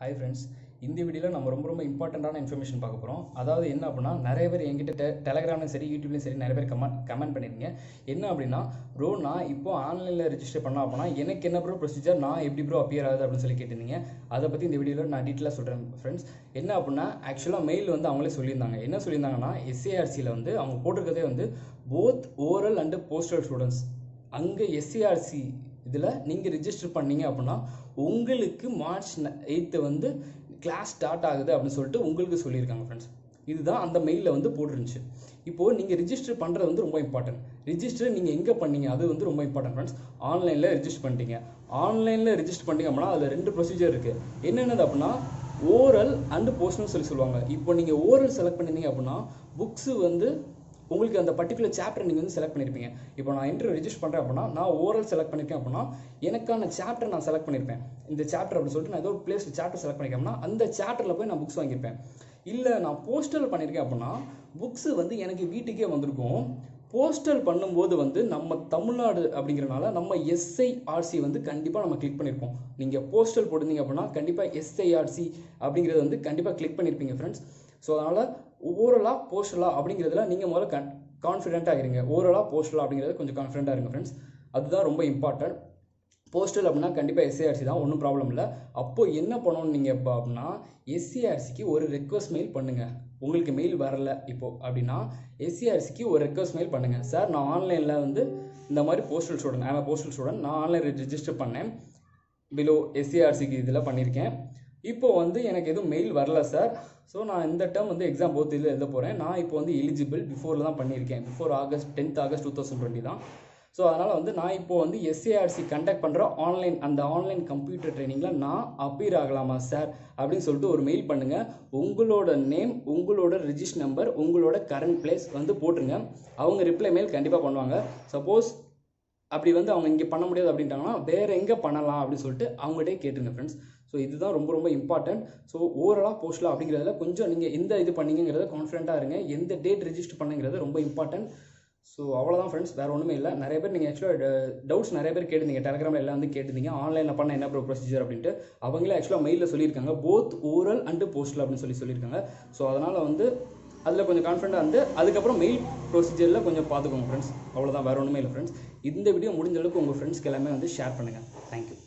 hi friends இந்த வீடியோவில் நம்ம ரொம்ப ரொம்ப இம்பார்ட்டண்ட்டான இன்ஃபர்மேஷன் பார்க்க போகிறோம் அதாவது என்ன அப்படின்னா நிறைய பேர் என்கிட்ட டெ டெலகிராம்லையும் சரி யூடியூப்லையும் சரி நிறைய பேர் கமெண்ட் கமெண்ட் பண்ணிருங்க என்ன அப்படின்னா ப்ரோ நான் இப்போ ஆன்லைனில் ரெஜிஸ்டர் பண்ண அப்படின்னா எனக்கு என்ன ப்ரோ ப்ரொசீஜர் நான் எப்படி ப்ரோ அப்பியர் ஆகுது அப்படின்னு சொல்லி கேட்டிருந்தீங்க அதை பற்றி இந்த வீடியோவில் நான் டீட்டெயிலாக சொல்கிறேன் ஃப்ரெண்ட்ஸ் என்ன அப்படின்னா ஆக்சுவலாக மெயில் வந்து அவங்களே சொல்லியிருந்தாங்க என்ன சொல்லியிருந்தாங்கன்னா எஸ்ஏஆர்சியில் வந்து அவங்க போட்டிருக்கதே வந்து both oral and postal students அங்கே எஸ்சிஆர்சி இதில் நீங்கள் ரிஜிஸ்டர் பண்ணீங்க அப்படின்னா உங்களுக்கு மார்ச் எயித்து வந்து கிளாஸ் ஸ்டார்ட் ஆகுது அப்படின்னு சொல்லிட்டு உங்களுக்கு சொல்லியிருக்காங்க ஃப்ரெண்ட்ஸ் இதுதான் அந்த மெயிலில் வந்து போட்டுருந்துச்சு இப்போது நீங்கள் ரிஜிஸ்டர் பண்ணுறது வந்து ரொம்ப இம்பார்ட்டன்ட் ரிஜிஸ்டர் நீங்கள் எங்கே பண்ணீங்க அது வந்து ரொம்ப இம்பார்ட்டன்ட் ஃப்ரெண்ட்ஸ் ஆன்லைனில் ரிஜிஸ்டர் பண்ணிட்டீங்க ஆன்லைனில் ரிஜிஸ்டர் பண்ணிட்டீங்க அப்படின்னா அதில் ரெண்டு ப்ரொசீஜர் இருக்குது என்னென்னது அப்படின்னா ஓரல் அண்டு போஸ்ட்னு சொல்லி சொல்லுவாங்க இப்போ நீங்கள் ஓரல் செலக்ட் பண்ணிருந்தீங்க அப்படின்னா புக்ஸு வந்து உங்களுக்கு அந்த பர்டிகுலர் சாப்டர் நீங்கள் வந்து செலக்ட் பண்ணியிருப்பீங்க இப்போ நான் இன்டர்வியூ ரெஜிஸ்டர் பண்ணுறேன் அப்படின்னா நான் ஓரல் செலக்ட் பண்ணியிருக்கேன் அப்படின்னா எனக்கான சாப்டர் நான் செலக்ட் பண்ணியிருப்பேன் இந்த சாப்டர் அப்படின்னு சொல்லிட்டு நான் ஏதோ ஒரு பிளேஸ் சாப்டர் செலக்ட் பண்ணியிருக்கேன்னா அந்த சாப்டரில் போய் நான் புக்ஸ் வாங்கியிருப்பேன் இல்லை நான் போஸ்டல் பண்ணியிருக்கேன் அப்படின்னா புக்ஸு வந்து எனக்கு வீட்டுக்கே வந்திருக்கும் போஸ்டல் பண்ணும்போது வந்து நம்ம தமிழ்நாடு அப்படிங்கிறனால நம்ம எஸ்ஐஆர்சி வந்து கண்டிப்பாக நம்ம கிளிக் பண்ணியிருப்போம் நீங்கள் போஸ்டல் போட்டிருந்தீங்க அப்படின்னா கண்டிப்பாக எஸ்ஐஆர்சி அப்படிங்கிறது வந்து கண்டிப்பாக கிளிக் பண்ணியிருப்பீங்க ஃப்ரெண்ட்ஸ் ஸோ அதனால் ஓவரலாக போஸ்டலாக அப்படிங்கிறதுல நீங்கள் முதல்ல கன் கான்ஃபிடென்ட்டாக இருங்க ஓவரலாக போஸ்டலாக அப்படிங்கிறது கொஞ்சம் கான்ஃபிடென்ட்டாக இருங்க ஃப்ரெண்ட்ஸ் அதுதான் ரொம்ப இம்பார்ட்டன்ட் போஸ்டல் அப்படின்னா கண்டிப்பாக எஸ்சிஆர்சி தான் ஒன்றும் ப்ராப்ளம் இல்லை அப்போது என்ன பண்ணணும் நீங்கள் இப்போ அப்படின்னா எஸ்சிஆர்சிக்கு ஒரு ரெக்வஸ்ட் மெயில் பண்ணுங்கள் உங்களுக்கு மெயில் வரல இப்போது அப்படின்னா எஸ்சிஆர்சிக்கு ஒரு ரெக்வஸ்ட் மெயில் பண்ணுங்கள் சார் நான் ஆன்லைனில் வந்து இந்த மாதிரி போஸ்டல் ஸ்டூடெண்ட் ஆமாம் போஸ்டல் ஸ்டூடெண்ட் நான் ஆன்லைன் ரிஜிஸ்டர் பண்ணேன் பிலோ எஸ்சிஆர்சிக்கு இதில் பண்ணியிருக்கேன் இப்போ வந்து எனக்கு எதுவும் மெயில் வரல சார் ஸோ நான் இந்த டேர்ம் வந்து எக்ஸாம் போத் இதில் எழுத போகிறேன் நான் இப்போ வந்து எலிஜிபிள் பிஃபோரில் தான் பண்ணியிருக்கேன் before August tenth August two thousand twenty தான் ஸோ அதனால் வந்து நான் இப்போ வந்து எஸ்ஏஆர்சி கண்டக்ட் பண்ணுற ஆன்லைன் அந்த ஆன்லைன் கம்ப்யூட்டர் ட்ரைனிங்கில் நான் அப்பீர் ஆகலாமா சார் அப்படின்னு சொல்லிட்டு ஒரு மெயில் பண்ணுங்கள் உங்களோட நேம் உங்களோட ரிஜிஸ்டர் நம்பர் உங்களோட கரண்ட் பிளேஸ் வந்து போட்டுருங்க அவங்க ரிப்ளை மெயில் கண்டிப்பாக பண்ணுவாங்க சப்போஸ் அப்படி வந்து அவங்க இங்கே பண்ண முடியாது அப்படின்ட்டாங்கன்னா வேறு எங்கே பண்ணலாம் அப்படின்னு சொல்லிட்டு அவங்ககிட்டே கேட்டுருங்க ஃப்ரெண்ட்ஸ் ஸோ இதுதான் ரொம்ப ரொம்ப இம்பார்ட்டன்ட் ஸோ ஓவராலாக போஸ்டலாக அப்படிங்கிறதுல கொஞ்சம் நீங்கள் எந்த இது பண்ணீங்கிறத கான்ஃபிடென்ட்டாக இருங்க எந்த டேட் ரெஜிஸ்டர் பண்ணுங்கிறது ரொம்ப இம்பார்ட்டன்ட் ஸோ அவ்வளோதான் ஃப்ரெண்ட்ஸ் வேறு ஒன்றுமே இல்லை நிறைய பேர் நீங்கள் ஆக்சுவலாக டவுட்ஸ் நிறைய பேர் கேட்டிருந்தீங்க டெலிகிராமில் எல்லாம் வந்து கேட்டிருந்தீங்க ஆன்லைனில் பண்ண என்ன ப்ரொசீஜர் அப்படின்ட்டு அவங்களே ஆக்சுவலாக மெயிலில் சொல்லியிருக்காங்க போத் ஓரல் அண்டு போஸ்டல் அப்படின்னு சொல்லி சொல்லியிருக்காங்க ஸோ அதனால் வந்து அதில் கொஞ்சம் கான்ஃபிடண்ட்டாக வந்து அதுக்கப்புறம் மெயில் ப்ரொசீஜரில் கொஞ்சம் பார்த்துக்கோங்க ஃப்ரெண்ட்ஸ் அவ்வளோதான் வேறு ஒன்றுமே இல்லை ஃப்ரெண்ட்ஸ் இந்த வீடியோ முடிஞ்ச அளவுக்கு உங்கள் ஃப்ரெண்ட்ஸ்க்கு எல்லாமே வந்து ஷேர் பண்ணுங்கள் தேங்க்யூ